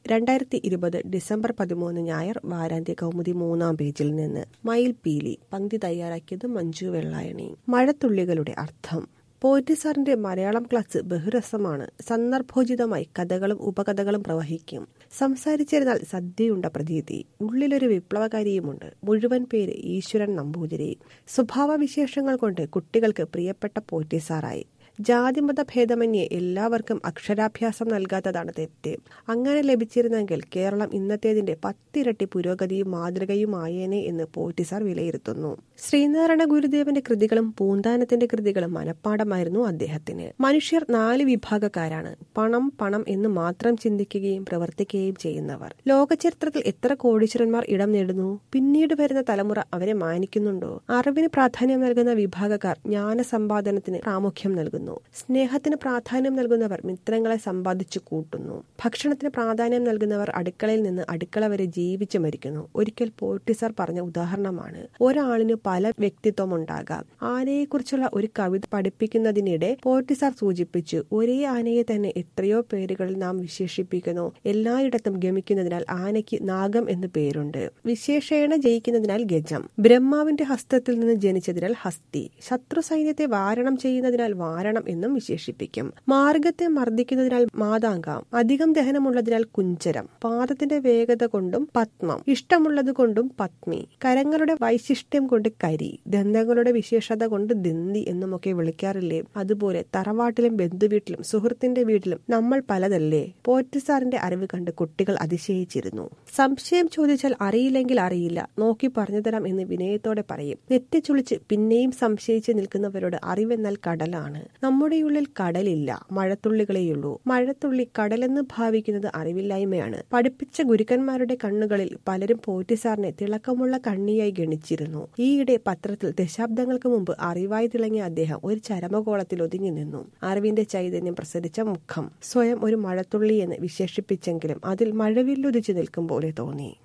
രണ്ടായിരത്തി ഇരുപത് ഡിസംബർ പതിമൂന്ന് ഞായർ വാരാന്ത്യ കൗമുദി മൂന്നാം പേജിൽ നിന്ന് മയിൽ പീലി പങ്ക്തി തയ്യാറാക്കിയത് മഞ്ജു വെള്ളായണി മഴത്തുള്ളികളുടെ അർത്ഥം പോറ്റിസാറിന്റെ മലയാളം ക്ലാസ് ബഹുരസമാണ് സന്ദർഭോചിതമായി കഥകളും ഉപകഥകളും പ്രവഹിക്കും സംസാരിച്ചിരുന്നാൽ സദ്യയുണ്ട പ്രതീതി ഉള്ളിലൊരു വിപ്ലവകാരിയുമുണ്ട് മുഴുവൻ പേര് ഈശ്വരൻ നമ്പൂതിരി സ്വഭാവവിശേഷങ്ങൾ കൊണ്ട് കുട്ടികൾക്ക് പ്രിയപ്പെട്ട പോറ്റിസാറായി ജാതിമത ഭേദമന്യേ എല്ലാവർക്കും അക്ഷരാഭ്യാസം നൽകാത്തതാണ് തെറ്റ് അങ്ങനെ ലഭിച്ചിരുന്നെങ്കിൽ കേരളം ഇന്നത്തേതിന്റെ പത്തിരട്ടി പുരോഗതിയും മാതൃകയുമായേനെ എന്ന് പോറ്റിസാർ വിലയിരുത്തുന്നു ശ്രീനാരായണ ഗുരുദേവന്റെ കൃതികളും പൂന്താനത്തിന്റെ കൃതികളും മനഃപ്പാടമായിരുന്നു അദ്ദേഹത്തിന് മനുഷ്യർ നാല് വിഭാഗക്കാരാണ് പണം പണം എന്ന് മാത്രം ചിന്തിക്കുകയും പ്രവർത്തിക്കുകയും ചെയ്യുന്നവർ ലോകചരിത്രത്തിൽ എത്ര കോടീശ്വരന്മാർ ഇടം നേടുന്നു പിന്നീട് വരുന്ന തലമുറ അവരെ മാനിക്കുന്നുണ്ടോ അറിവിന് പ്രാധാന്യം നൽകുന്ന വിഭാഗക്കാർ ജ്ഞാനസമ്പാദനത്തിന് പ്രാമുഖ്യം നൽകുന്നു സ്നേഹത്തിന് പ്രാധാന്യം നൽകുന്നവർ മിത്രങ്ങളെ സമ്പാദിച്ചു കൂട്ടുന്നു ഭക്ഷണത്തിന് പ്രാധാന്യം നൽകുന്നവർ അടുക്കളയിൽ നിന്ന് അടുക്കള വരെ ജീവിച്ചു മരിക്കുന്നു ഒരിക്കൽ പോർട്ടിസർ പറഞ്ഞ ഉദാഹരണമാണ് ഒരാളിന് പല വ്യക്തിത്വം ഉണ്ടാകാം ആനയെക്കുറിച്ചുള്ള ഒരു കവിത പഠിപ്പിക്കുന്നതിനിടെ പോർട്ടിസർ സൂചിപ്പിച്ചു ഒരേ ആനയെ തന്നെ എത്രയോ പേരുകളിൽ നാം വിശേഷിപ്പിക്കുന്നു എല്ലായിടത്തും ഗമിക്കുന്നതിനാൽ ആനയ്ക്ക് നാഗം എന്ന് പേരുണ്ട് വിശേഷേണ ജയിക്കുന്നതിനാൽ ഗജം ബ്രഹ്മാവിന്റെ ഹസ്തത്തിൽ നിന്ന് ജനിച്ചതിനാൽ ഹസ്തി ശത്രു സൈന്യത്തെ വാരണം ചെയ്യുന്നതിനാൽ വാരണം എന്നും വിശേഷിപ്പിക്കും മാർഗത്തെ മർദ്ദിക്കുന്നതിനാൽ മാതാങ്കം അധികം ദഹനമുള്ളതിനാൽ കുഞ്ചരം പാദത്തിന്റെ വേഗത കൊണ്ടും പത്മം ഇഷ്ടമുള്ളത് കൊണ്ടും പത്മി കരങ്ങളുടെ വൈശിഷ്ട്യം കൊണ്ട് കരി ദന്തങ്ങളുടെ വിശേഷത കൊണ്ട് ദന്തി എന്നുമൊക്കെ വിളിക്കാറില്ലേ അതുപോലെ തറവാട്ടിലും ബന്ധുവീട്ടിലും സുഹൃത്തിന്റെ വീട്ടിലും നമ്മൾ പലതല്ലേ പോറ്റിസാറിന്റെ അറിവ് കണ്ട് കുട്ടികൾ അതിശയിച്ചിരുന്നു സംശയം ചോദിച്ചാൽ അറിയില്ലെങ്കിൽ അറിയില്ല നോക്കി പറഞ്ഞു തരാം എന്ന് വിനയത്തോടെ പറയും നെറ്റിച്ചുളിച്ച് പിന്നെയും സംശയിച്ച് നിൽക്കുന്നവരോട് അറിവെന്നാൽ കടലാണ് നമ്മുടെ ഉള്ളിൽ കടലില്ല മഴത്തുള്ളികളെയുള്ളൂ മഴത്തുള്ളി കടലെന്ന് ഭാവിക്കുന്നത് അറിവില്ലായ്മയാണ് പഠിപ്പിച്ച ഗുരുക്കന്മാരുടെ കണ്ണുകളിൽ പലരും പോറ്റിസാറിനെ തിളക്കമുള്ള കണ്ണിയായി ഗണിച്ചിരുന്നു ഈയിടെ പത്രത്തിൽ ദശാബ്ദങ്ങൾക്ക് മുമ്പ് അറിവായി തിളങ്ങിയ അദ്ദേഹം ഒരു ചരമകോളത്തിൽ ഒതുങ്ങി നിന്നു അറിവിന്റെ ചൈതന്യം പ്രസരിച്ച മുഖം സ്വയം ഒരു മഴത്തുള്ളി എന്ന് വിശേഷിപ്പിച്ചെങ്കിലും അതിൽ മഴവില്ലുദിച്ചു നിൽക്കും പോലെ തോന്നി